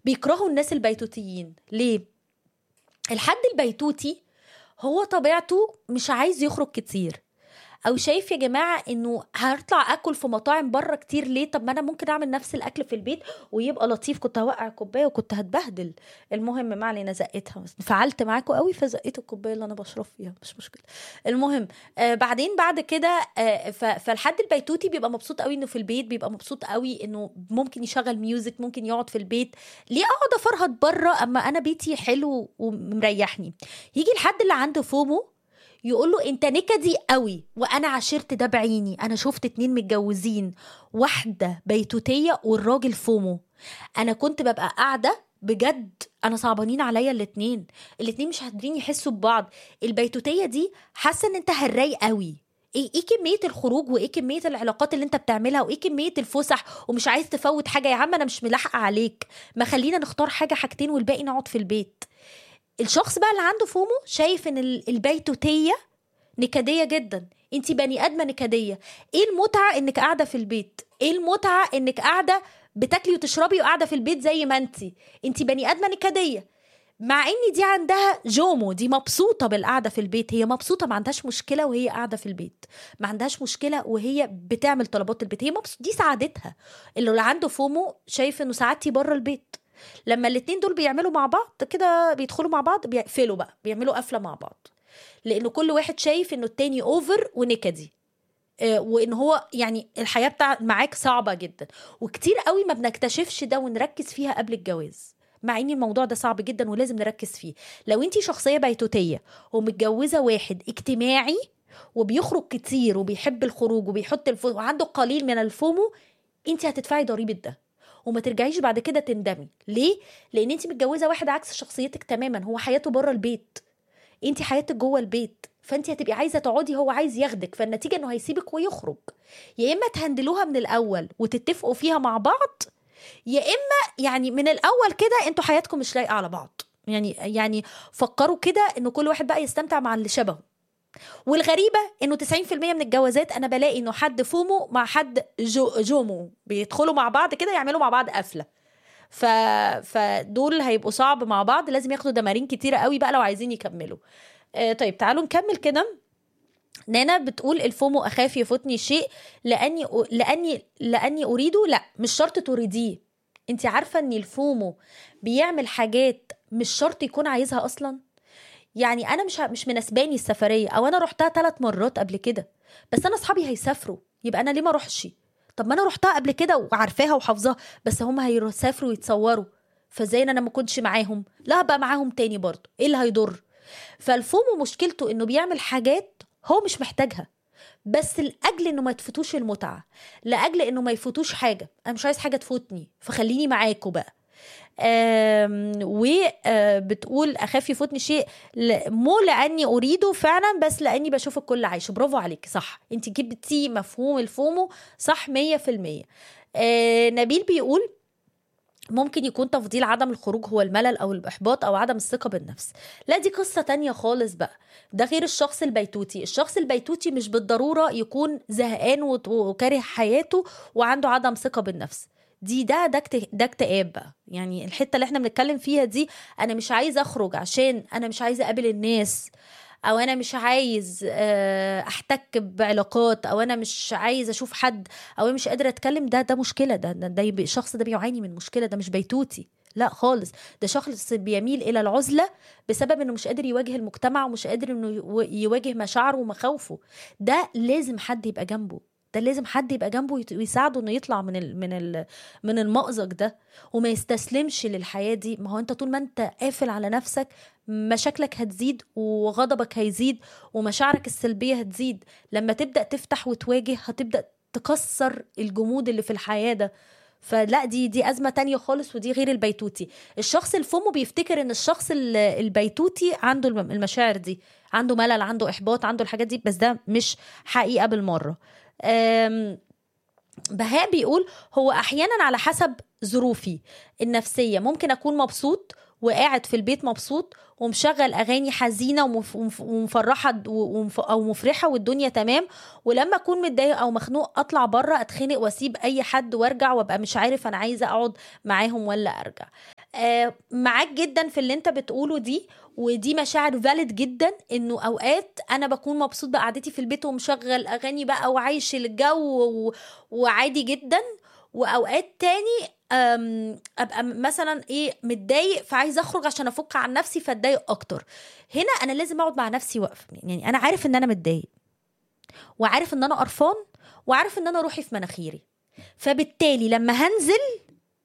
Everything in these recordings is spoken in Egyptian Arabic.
بيكرهوا الناس البيتوتيين ليه الحد البيتوتي هو طبيعته مش عايز يخرج كتير او شايف يا جماعه انه هطلع اكل في مطاعم بره كتير ليه طب ما انا ممكن اعمل نفس الاكل في البيت ويبقى لطيف كنت هوقع الكوبايه وكنت هتبهدل المهم ما علينا زقتها فعلت معاكم قوي فزقيت الكوبايه اللي انا بشرب فيها مش مشكله المهم آه بعدين بعد كده آه ف- فالحد البيتوتي بيبقى مبسوط قوي انه في البيت بيبقى مبسوط قوي انه ممكن يشغل ميوزك ممكن يقعد في البيت ليه اقعد افرهد بره اما انا بيتي حلو ومريحني يجي الحد اللي عنده فومو يقول له انت نكدي قوي وانا عاشرت ده بعيني انا شفت اتنين متجوزين واحده بيتوتيه والراجل فومو انا كنت ببقى قاعده بجد انا صعبانين عليا الاتنين الاتنين مش قادرين يحسوا ببعض البيتوتيه دي حاسه ان انت هراي قوي ايه ايه كميه الخروج وايه كميه العلاقات اللي انت بتعملها وايه كميه الفسح ومش عايز تفوت حاجه يا عم انا مش ملاحقه عليك ما خلينا نختار حاجه حاجتين والباقي نقعد في البيت الشخص بقى اللي عنده فومو شايف ان ال- البيتوتيه نكديه جدا انت بني ادمه نكديه ايه المتعه انك قاعده في البيت ايه المتعه انك قاعده بتاكلي وتشربي وقاعده في البيت زي ما انت انت بني ادمه نكديه مع ان دي عندها جومو دي مبسوطه بالقعده في البيت هي مبسوطه ما عندهاش مشكله وهي قاعده في البيت ما عندهاش مشكله وهي بتعمل طلبات البيت هي مبسوطه دي سعادتها اللي عنده فومو شايف انه سعادتي بره البيت لما الاتنين دول بيعملوا مع بعض كده بيدخلوا مع بعض بيقفلوا بقى بيعملوا قفله مع بعض لانه كل واحد شايف انه التاني اوفر ونكدي آه، وان هو يعني الحياه بتاع معاك صعبه جدا وكتير قوي ما بنكتشفش ده ونركز فيها قبل الجواز مع ان الموضوع ده صعب جدا ولازم نركز فيه لو انت شخصيه بيتوتيه ومتجوزه واحد اجتماعي وبيخرج كتير وبيحب الخروج وبيحط الفو... وعنده قليل من الفومو انت هتدفعي ضريبه ده وما ترجعيش بعد كده تندمي ليه لان انت متجوزه واحد عكس شخصيتك تماما هو حياته بره البيت انت حياتك جوه البيت فانت هتبقي عايزه تقعدي هو عايز ياخدك فالنتيجه انه هيسيبك ويخرج يا اما تهندلوها من الاول وتتفقوا فيها مع بعض يا اما يعني من الاول كده انتوا حياتكم مش لايقه على بعض يعني يعني فكروا كده انه كل واحد بقى يستمتع مع اللي شبهه والغريبه انه 90% من الجوازات انا بلاقي انه حد فومو مع حد جو جومو بيدخلوا مع بعض كده يعملوا مع بعض قفله ف... فدول هيبقوا صعب مع بعض لازم ياخدوا تمارين كتيره قوي بقى لو عايزين يكملوا آه طيب تعالوا نكمل كده نانا بتقول الفومو اخاف يفوتني شيء لاني لاني لاني اريده لا مش شرط تريديه انت عارفه ان الفومو بيعمل حاجات مش شرط يكون عايزها اصلا يعني انا مش مش مناسباني السفريه او انا رحتها ثلاث مرات قبل كده بس انا اصحابي هيسافروا يبقى انا ليه ما اروحش طب ما انا رحتها قبل كده وعارفاها وحافظاها بس هم هيسافروا ويتصوروا فازاي انا ما كنتش معاهم لا هبقى معاهم تاني برضه ايه اللي هيضر فالفومو مشكلته انه بيعمل حاجات هو مش محتاجها بس لاجل انه ما تفوتوش المتعه لاجل انه ما يفوتوش حاجه انا مش عايز حاجه تفوتني فخليني معاكوا بقى وبتقول اخاف يفوتني شيء ل- مو لاني اريده فعلا بس لاني بشوف الكل عايشه برافو عليك صح انت جبتي مفهوم الفومو صح 100% آه نبيل بيقول ممكن يكون تفضيل عدم الخروج هو الملل او الاحباط او عدم الثقه بالنفس لا دي قصه تانية خالص بقى ده غير الشخص البيتوتي الشخص البيتوتي مش بالضروره يكون زهقان وت- وكاره حياته وعنده عدم ثقه بالنفس دي ده ده اكت- ده اكتئاب بقى يعني الحته اللي احنا بنتكلم فيها دي انا مش عايزه اخرج عشان انا مش عايزه اقابل الناس او انا مش عايز آه، احتك بعلاقات او انا مش عايز اشوف حد او انا مش قادره اتكلم ده ده مشكله ده ده, ده يبقى- الشخص ده بيعاني من مشكله ده مش بيتوتي لا خالص ده شخص بيميل الى العزله بسبب انه مش قادر يواجه المجتمع ومش قادر انه يو- يواجه مشاعره ومخاوفه ده لازم حد يبقى جنبه ده لازم حد يبقى جنبه ويت- ويساعده انه يطلع من ال من ال من المأزق ده وما يستسلمش للحياه دي ما هو انت طول ما انت قافل على نفسك مشاكلك هتزيد وغضبك هيزيد ومشاعرك السلبيه هتزيد لما تبدا تفتح وتواجه هتبدا تكسر الجمود اللي في الحياه ده فلا دي دي ازمه تانية خالص ودي غير البيتوتي الشخص الفومو بيفتكر ان الشخص ال- البيتوتي عنده الم- المشاعر دي عنده ملل عنده احباط عنده الحاجات دي بس ده مش حقيقه بالمره أم بهاء بيقول هو احيانا على حسب ظروفي النفسيه ممكن اكون مبسوط وقاعد في البيت مبسوط ومشغل اغاني حزينه ومف- ومف- ومفرحه د- ومف- او مفرحه والدنيا تمام ولما اكون متضايق او مخنوق اطلع بره اتخنق واسيب اي حد وارجع وابقى مش عارف انا عايزه اقعد معاهم ولا ارجع آه، معاك جدا في اللي انت بتقوله دي ودي مشاعر فاليد جدا انه اوقات انا بكون مبسوط بقعدتي في البيت ومشغل اغاني بقى وعايش الجو و... وعادي جدا واوقات تاني أم، ابقى م- مثلا ايه متضايق فعايز اخرج عشان افك عن نفسي فاتضايق اكتر هنا انا لازم اقعد مع نفسي وقف يعني انا عارف ان انا متضايق وعارف ان انا قرفان وعارف ان انا روحي في مناخيري فبالتالي لما هنزل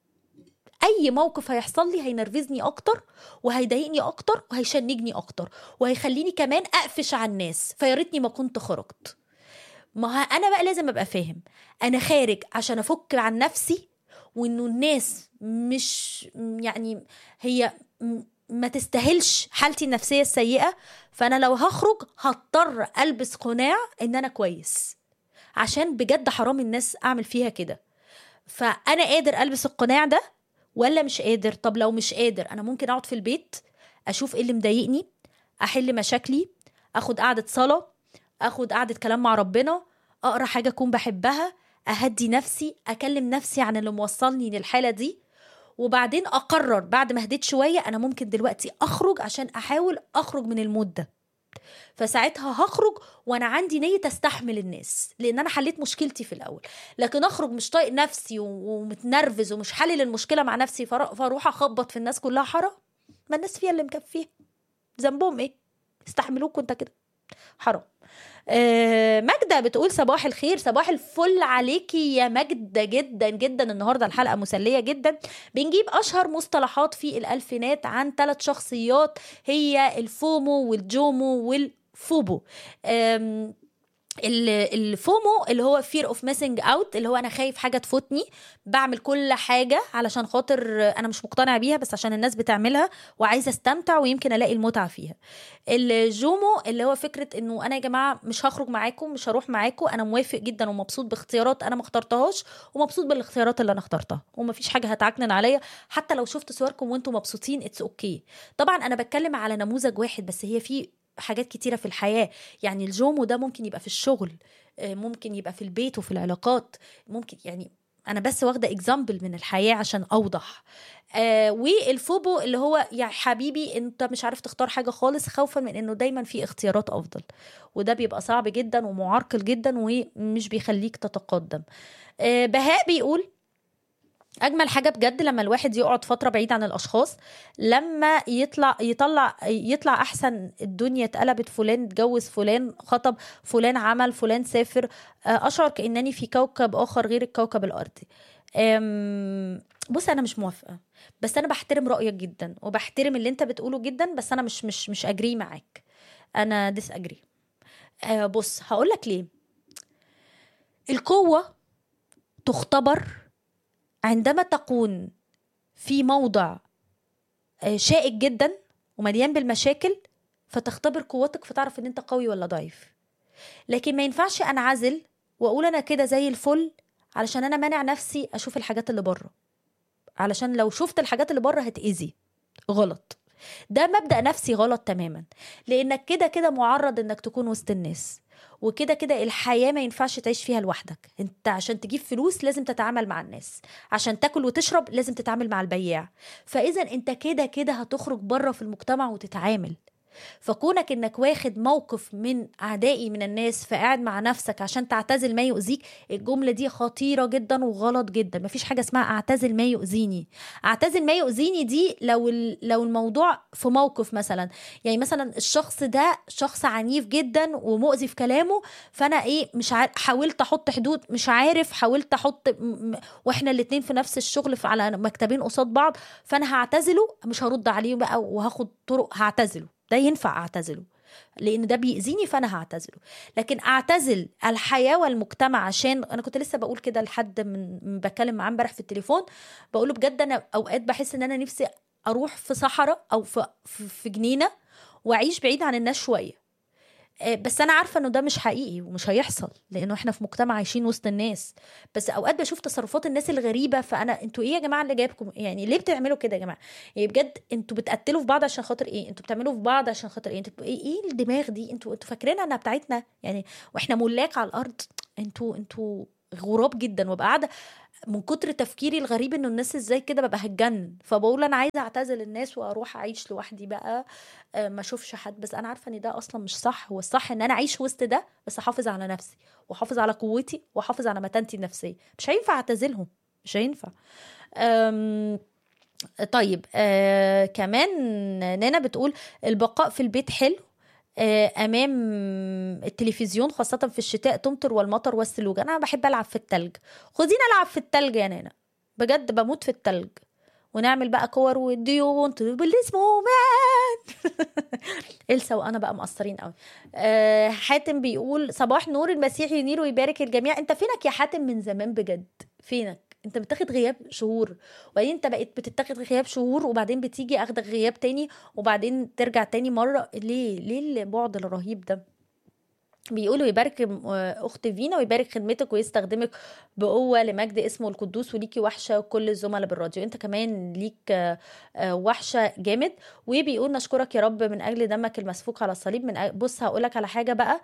اي موقف هيحصل لي هينرفزني اكتر وهيضايقني اكتر وهيشنجني اكتر وهيخليني كمان اقفش على الناس فيا ريتني ما كنت خرجت ما ه- انا بقى لازم ابقى فاهم انا خارج عشان افك عن نفسي وانه الناس مش يعني هي م- ما تستاهلش حالتي النفسيه السيئه فانا لو هخرج هضطر البس قناع ان انا كويس عشان بجد حرام الناس اعمل فيها كده فانا قادر البس القناع ده ولا مش قادر طب لو مش قادر انا ممكن اقعد في البيت اشوف ايه اللي مضايقني احل مشاكلي اخد قعده صلاه اخد قعده كلام مع ربنا اقرا حاجه اكون بحبها اهدي نفسي اكلم نفسي عن اللي موصلني للحاله دي وبعدين اقرر بعد ما هديت شويه انا ممكن دلوقتي اخرج عشان احاول اخرج من المود ده فساعتها هخرج وانا عندي نيه استحمل الناس لان انا حليت مشكلتي في الاول لكن اخرج مش طايق نفسي و- ومتنرفز ومش حلل المشكله مع نفسي فر- فاروح اخبط في الناس كلها حرام ما الناس فيها اللي مكفيها ذنبهم ايه استحملوك وانت كده حرام آه، ماجدة بتقول صباح الخير صباح الفل عليكي يا ماجدة جدا جدا النهاردة الحلقة مسلية جدا بنجيب أشهر مصطلحات في الألفينات عن ثلاث شخصيات هي الفومو والجومو والفوبو أم، ال- الفومو اللي هو fear of missing out اللي هو انا خايف حاجه تفوتني بعمل كل حاجه علشان خاطر انا مش مقتنع بيها بس عشان الناس بتعملها وعايزه استمتع ويمكن الاقي المتعه فيها الجومو اللي هو فكره انه انا يا جماعه مش هخرج معاكم مش هروح معاكم انا موافق جدا ومبسوط باختيارات انا ما اخترتهاش ومبسوط بالاختيارات اللي انا اخترتها ومفيش حاجه هتعكنن عليا حتى لو شفت صوركم وانتم مبسوطين اتس اوكي okay. طبعا انا بتكلم على نموذج واحد بس هي في حاجات كتيره في الحياه يعني الجومو ده ممكن يبقى في الشغل آه، ممكن يبقى في البيت وفي العلاقات ممكن يعني انا بس واخده اكزامبل من الحياه عشان اوضح آه والفوبو اللي هو يا حبيبي انت مش عارف تختار حاجه خالص خوفا من انه دايما في اختيارات افضل وده بيبقى صعب جدا ومعرقل جدا ومش بيخليك تتقدم آه بهاء بيقول اجمل حاجه بجد لما الواحد يقعد فتره بعيد عن الاشخاص لما يطلع يطلع يطلع احسن الدنيا اتقلبت فلان اتجوز فلان خطب فلان عمل فلان سافر آه، اشعر كانني في كوكب اخر غير الكوكب الارضي أم، بص انا مش موافقه بس انا بحترم رايك جدا وبحترم اللي انت بتقوله جدا بس انا مش مش مش اجري معاك انا ديس اجري آه بص هقول لك ليه القوه تختبر عندما تكون في موضع آه، شائك جدا ومليان بالمشاكل فتختبر قوتك فتعرف ان انت قوي ولا ضعيف لكن ما ينفعش انعزل واقول انا كده زي الفل علشان انا مانع نفسي اشوف الحاجات اللي بره علشان لو شفت الحاجات اللي بره هتأذي غلط ده مبدأ نفسي غلط تماما لانك كده كده معرض انك تكون وسط الناس وكده كده الحياة ما ينفعش تعيش فيها لوحدك انت عشان تجيب فلوس لازم تتعامل مع الناس عشان تاكل وتشرب لازم تتعامل مع البياع فاذا انت كده كده هتخرج بره في المجتمع وتتعامل فكونك انك واخد موقف من اعدائي من الناس فقاعد مع نفسك عشان تعتزل ما يؤذيك الجمله دي خطيره جدا وغلط جدا مفيش حاجه اسمها اعتزل ما يؤذيني اعتزل ما يؤذيني دي لو ال- لو الموضوع في موقف مثلا يعني مثلا الشخص ده شخص عنيف جدا ومؤذي في كلامه فانا ايه مش عارف حاولت احط حدود مش عارف حاولت احط م- م- واحنا الاتنين في نفس الشغل في على مكتبين قصاد بعض فانا هعتزله مش هرد عليه بقى وهاخد طرق هعتزله ده ينفع اعتزله لان ده بيأذيني فانا هعتزله لكن اعتزل الحياه والمجتمع عشان انا كنت لسه بقول كده لحد من من بتكلم معاه امبارح في التليفون بقول له بجد انا اوقات بحس ان انا نفسي اروح في صحراء او في في في جنينه واعيش بعيد عن الناس شويه آه، بس انا عارفه انه ده مش حقيقي ومش هيحصل لانه احنا في مجتمع عايشين وسط الناس بس اوقات بشوف تصرفات الناس الغريبه فانا انتوا ايه يا جماعه اللي جايبكم يعني ليه بتعملوا كده يا جماعه يعني بجد انتوا بتقتلوا في بعض عشان خاطر ايه انتوا بتعملوا في بعض عشان خاطر ايه انتوا ايه, إيه الدماغ دي انتوا انتوا فاكرينها انها بتاعتنا يعني واحنا ملاك على الارض انتوا انتوا غراب جدا وابقى قاعده من كتر تفكيري الغريب انه الناس ازاي كده ببقى هتجنن فبقول انا عايزه اعتزل الناس واروح اعيش لوحدي بقى آه، ما اشوفش حد بس انا عارفه ان ده اصلا مش صح هو الصح ان انا اعيش وسط ده بس احافظ على نفسي واحافظ على قوتي واحافظ على متانتي النفسيه مش هينفع اعتزلهم مش هينفع أم طيب آه كمان نانا بتقول البقاء في البيت حلو آه امام التلفزيون خاصه في الشتاء تمطر والمطر والثلوج انا بحب العب في التلج خدينا العب في التلج يا نانا بجد بموت في التلج ونعمل بقى كور وديون بالاسمو مان إلسا وانا بقى مقصرين قوي أه حاتم بيقول صباح نور المسيح ينير ويبارك الجميع انت فينك يا حاتم من زمان بجد فينك انت بتاخد غياب شهور وبعدين انت بقيت بتتاخد غياب شهور وبعدين بتيجي اخدك غياب تاني وبعدين ترجع تاني مره ليه ليه البعد الرهيب ده بيقولوا يبارك اخت فينا ويبارك خدمتك ويستخدمك بقوه لمجد اسمه القدوس وليكي وحشه وكل الزملاء بالراديو انت كمان ليك وحشه جامد وبيقول نشكرك يا رب من اجل دمك المسفوك على الصليب من أجل بص هقول لك على حاجه بقى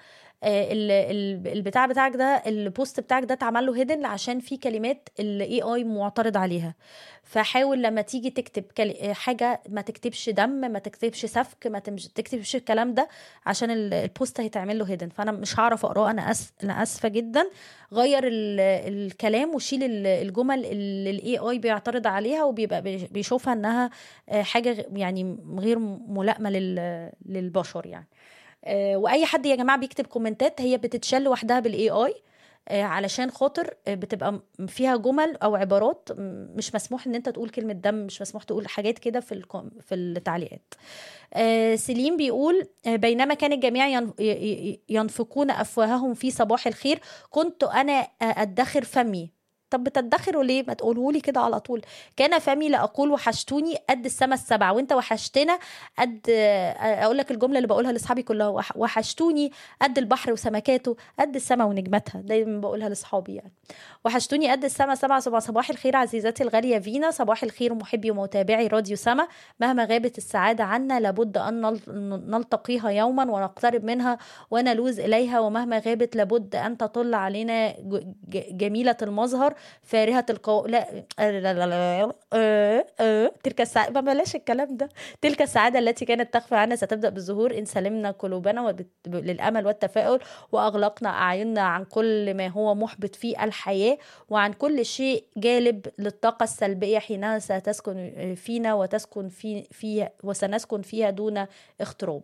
البتاع بتاعك ده البوست بتاعك ده اتعمل له هيدن عشان في كلمات الاي اي معترض عليها فحاول لما تيجي تكتب حاجه ما تكتبش دم ما تكتبش سفك ما تكتبش الكلام ده عشان البوست هيتعمل له هيدن فانا مش هعرف اقراه انا أس... انا اسفه جدا غير الكلام وشيل الجمل اللي الاي اي بيعترض عليها وبيبقى بيشوفها انها حاجه يعني غير ملائمه لل... للبشر يعني واي حد يا جماعه بيكتب كومنتات هي بتتشال لوحدها بالاي اي علشان خاطر بتبقى فيها جمل او عبارات مش مسموح ان انت تقول كلمه دم مش مسموح تقول حاجات كده في في التعليقات سليم بيقول بينما كان الجميع ينفقون افواههم في صباح الخير كنت انا ادخر فمي طب بتدخروا ليه ما تقولوا لي كده على طول كان فمي لاقول وحشتوني قد السما السبعه وانت وحشتنا قد اقول لك الجمله اللي بقولها لاصحابي كلها وحشتوني قد البحر وسمكاته قد السما ونجمتها دايما بقولها لاصحابي يعني وحشتوني قد السما سبعة صباح صباح الخير عزيزتي الغالية فينا صباح الخير محبي ومتابعي راديو سما مهما غابت السعادة عنا لابد أن نلتقيها يوما ونقترب منها ونلوز إليها ومهما غابت لابد أن تطل علينا جميلة المظهر فارهة القو لا لا لا لا, لا. تلك السعادة ما بلاش الكلام ده تلك السعادة التي كانت تخفى عنا ستبدأ بالظهور إن سلمنا قلوبنا للأمل والتفاؤل وأغلقنا أعيننا عن كل ما هو محبط في الحياة وعن كل شيء جالب للطاقة السلبية حينها ستسكن فينا وتسكن في فيها وسنسكن فيها دون اغتراب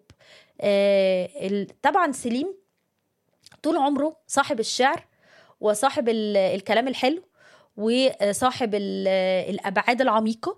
طبعا سليم طول عمره صاحب الشعر وصاحب الكلام الحلو وصاحب الابعاد العميقه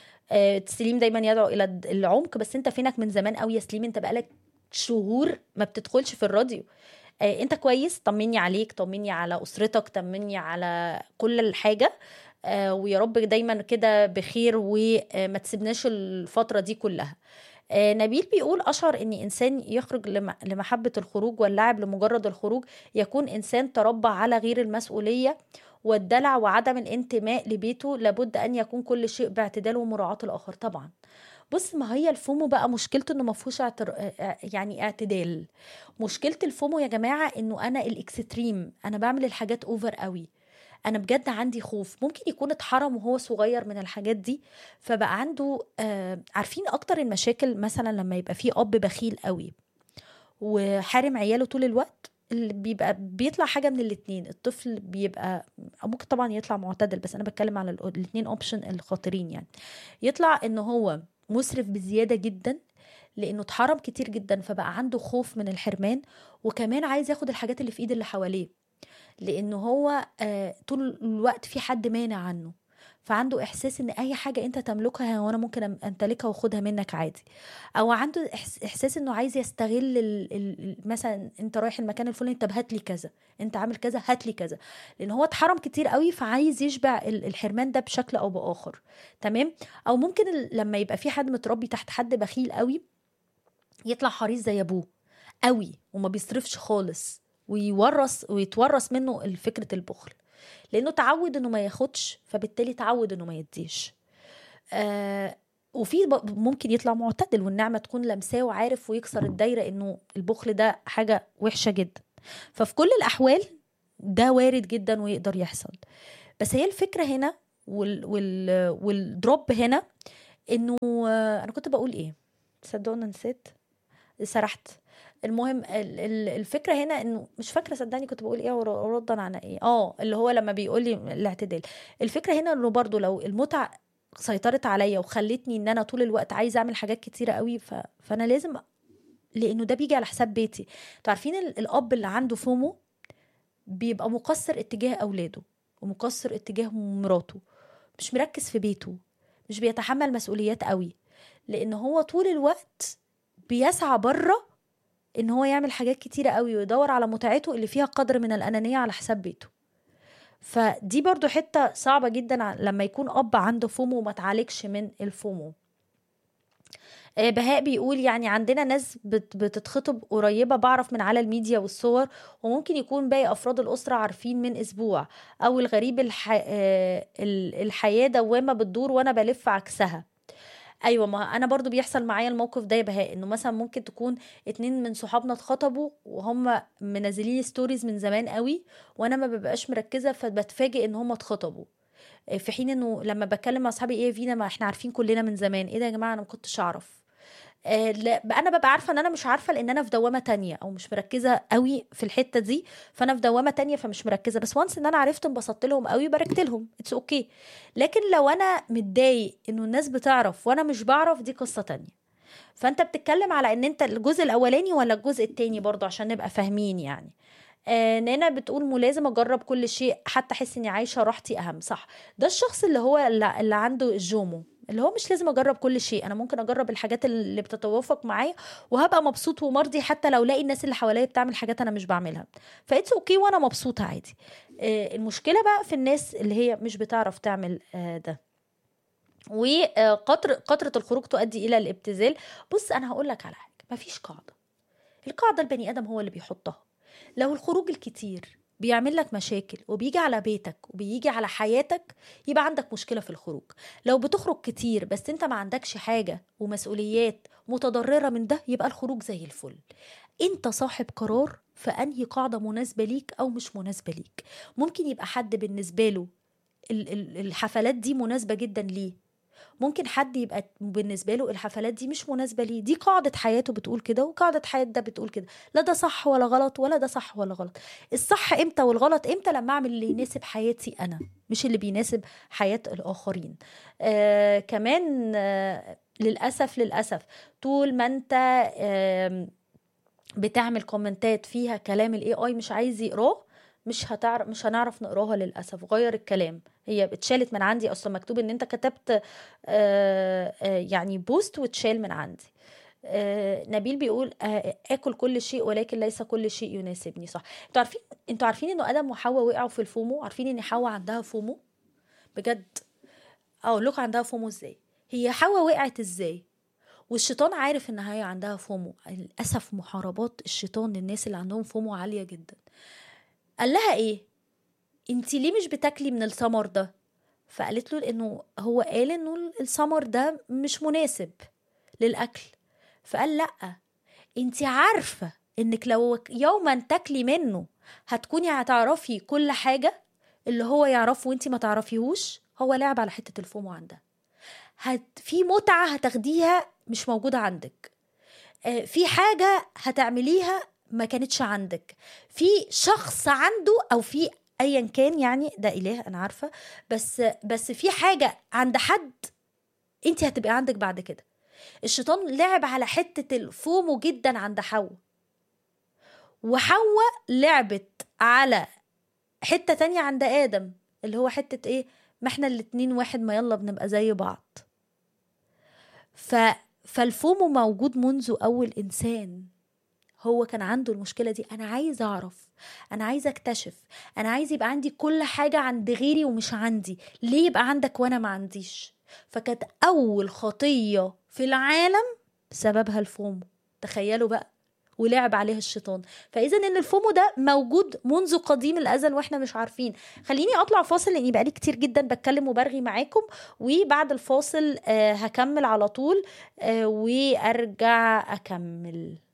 سليم دايما يدعو الى العمق بس انت فينك من زمان قوي يا سليم انت بقالك شهور ما بتدخلش في الراديو انت كويس طمني عليك طمني على اسرتك طمني على كل الحاجه ويا رب دايما كده بخير وما تسيبناش الفتره دي كلها نبيل بيقول أشعر أن إنسان يخرج لمحبة الخروج واللعب لمجرد الخروج يكون إنسان تربى على غير المسؤولية والدلع وعدم الانتماء لبيته لابد أن يكون كل شيء باعتدال ومراعاة الآخر طبعا بص ما هي الفومو بقى مشكلته انه ما فيهوش اعتر... يعني اعتدال مشكله الفومو يا جماعه انه انا الاكستريم انا بعمل الحاجات اوفر قوي انا بجد عندي خوف ممكن يكون اتحرم وهو صغير من الحاجات دي فبقى عنده آه عارفين اكتر المشاكل مثلا لما يبقى في اب بخيل قوي وحارم عياله طول الوقت اللي بيبقى بيطلع حاجه من الاتنين الطفل بيبقى ممكن طبعا يطلع معتدل بس انا بتكلم على الاتنين اوبشن الخطيرين يعني يطلع ان هو مسرف بزياده جدا لانه اتحرم كتير جدا فبقى عنده خوف من الحرمان وكمان عايز ياخد الحاجات اللي في ايد اللي حواليه لانه هو آه طول الوقت في حد مانع عنه فعنده احساس ان اي حاجه انت تملكها وانا ممكن امتلكها واخدها منك عادي او عنده احساس انه عايز يستغل ال ال مثلا انت رايح المكان الفلاني طب هات لي كذا انت عامل كذا هات لي كذا لان هو اتحرم كتير قوي فعايز يشبع الحرمان ده بشكل او باخر تمام او ممكن لما يبقى في حد متربي تحت حد بخيل قوي يطلع حريص زي ابوه قوي وما بيصرفش خالص ويورث ويتورث منه فكره البخل لانه تعود انه ما ياخدش فبالتالي تعود انه ما يديش آه وفي ممكن يطلع معتدل والنعمه تكون لمساه وعارف ويكسر الدايره انه البخل ده حاجه وحشه جدا ففي كل الاحوال ده وارد جدا ويقدر يحصل بس هي الفكره هنا وال وال والدروب هنا انه آه، انا كنت بقول ايه صدقوني نسيت سرحت المهم ال- ال- الفكره هنا انه مش فاكره صدقني كنت بقول ايه ور- ردا على ايه اه اللي هو لما بيقول لي الاعتدال الفكره هنا انه برضو لو المتعه سيطرت عليا وخلتني ان انا طول الوقت عايزه اعمل حاجات كتيره قوي ف... فانا لازم لانه ده بيجي على حساب بيتي انتوا عارفين ال- الاب اللي عنده فومو بيبقى مقصر اتجاه اولاده ومقصر اتجاه مراته مش مركز في بيته مش بيتحمل مسؤوليات قوي لان هو طول الوقت بيسعى بره ان هو يعمل حاجات كتيره قوي ويدور على متعته اللي فيها قدر من الانانيه على حساب بيته فدي برضو حته صعبه جدا ع- لما يكون اب عنده فومو وما تعالجش من الفومو آه، بهاء بيقول يعني عندنا ناس بت- بتتخطب قريبة بعرف من على الميديا والصور وممكن يكون باقي أفراد الأسرة عارفين من أسبوع أو الغريب الح... آه، ال- الحياة دوامة بتدور وأنا بلف عكسها ايوه ما انا برضو بيحصل معايا الموقف ده يا بهاء انه مثلا ممكن تكون اتنين من صحابنا اتخطبوا وهم منزلين لي ستوريز من زمان قوي وانا ما ببقاش مركزه فبتفاجئ ان هم اتخطبوا آه، في حين انه لما بتكلم مع اصحابي ايه يا فينا ما احنا عارفين كلنا من زمان ايه ده يا جماعه انا ما كنتش اعرف آه، لا بقى انا ببقى عارفه ان انا مش عارفه لان انا في دوامه تانية او مش مركزه قوي في الحته دي فانا في دوامه تانية فمش مركزه بس وانس ان انا عرفت انبسطت لهم قوي باركت لهم اتس اوكي okay. لكن لو انا متضايق انه الناس بتعرف وانا مش بعرف دي قصه تانية فانت بتتكلم على ان انت الجزء الاولاني ولا الجزء التاني برضه عشان نبقى فاهمين يعني آه نانا بتقول مو لازم اجرب كل شيء حتى احس اني عايشه راحتي اهم صح ده الشخص اللي هو اللي, اللي عنده الجومو اللي هو مش لازم اجرب كل شيء انا ممكن اجرب الحاجات اللي بتتوافق معايا وهبقى مبسوط ومرضي حتى لو لاقي الناس اللي حواليا بتعمل حاجات انا مش بعملها فايتس اوكي وانا مبسوطه عادي آه المشكله بقى في الناس اللي هي مش بتعرف تعمل آه ده وقطر قطرة الخروج تؤدي إلى الابتذال بص أنا هقول لك على حاجة مفيش قاعدة القاعدة البني آدم هو اللي بيحطها لو الخروج الكتير بيعمل لك مشاكل وبيجي على بيتك وبيجي على حياتك يبقى عندك مشكلة في الخروج لو بتخرج كتير بس انت ما عندكش حاجة ومسؤوليات متضررة من ده يبقى الخروج زي الفل انت صاحب قرار في انهي قاعدة مناسبة ليك او مش مناسبة ليك ممكن يبقى حد بالنسبة له ال- ال- الحفلات دي مناسبة جدا ليه ممكن حد يبقى بالنسبه له الحفلات دي مش مناسبه ليه دي قاعده حياته بتقول كده وقاعده حياه ده بتقول كده لا ده صح ولا غلط ولا ده صح ولا غلط الصح امتى والغلط امتى لما اعمل اللي يناسب حياتي انا مش اللي بيناسب حياه الاخرين آه كمان آه للاسف للاسف طول ما انت آه بتعمل كومنتات فيها كلام الاي اي مش عايز يقراه مش هتعرف مش هنعرف نقراها للاسف غير الكلام هي اتشالت من عندي اصلا مكتوب ان انت كتبت آه آه يعني بوست واتشال من عندي آه نبيل بيقول آه اكل كل شيء ولكن ليس كل شيء يناسبني صح انتوا عارفين انتوا عارفين انه ادم وحواء وقعوا في الفومو عارفين ان حواء عندها فومو بجد اقول لكم عندها فومو ازاي هي حواء وقعت ازاي والشيطان عارف ان هي عندها فومو للاسف محاربات الشيطان للناس اللي عندهم فومو عاليه جدا قال لها ايه انتي ليه مش بتاكلي من الثمر ده فقالت له انه هو قال انه الثمر ده مش مناسب للاكل فقال لا انتي عارفه انك لو يوما تاكلي منه هتكوني هتعرفي كل حاجه اللي هو يعرفه وانتي ما تعرفيهوش هو لعب على حته الفومو عندها هت في متعه هتاخديها مش موجوده عندك آه، في حاجه هتعمليها ما كانتش عندك في شخص عنده او في ايا كان يعني ده اله انا عارفه بس بس في حاجه عند حد انت هتبقى عندك بعد كده الشيطان لعب على حته الفومو جدا عند حواء وحواء لعبت على حته تانية عند ادم اللي هو حته ايه ما احنا الاتنين واحد ما يلا بنبقى زي بعض ف فالفومو موجود منذ اول انسان هو كان عنده المشكله دي انا عايز اعرف انا عايز اكتشف انا عايز يبقى عندي كل حاجه عند غيري ومش عندي ليه يبقى عندك وانا ما عنديش فكانت اول خطيه في العالم سببها الفومو تخيلوا بقى ولعب عليها الشيطان فاذا ان الفومو ده موجود منذ قديم الازل واحنا مش عارفين خليني اطلع فاصل لاني بقالي كتير جدا بتكلم وبرغي معاكم وبعد الفاصل آه هكمل على طول آه وارجع اكمل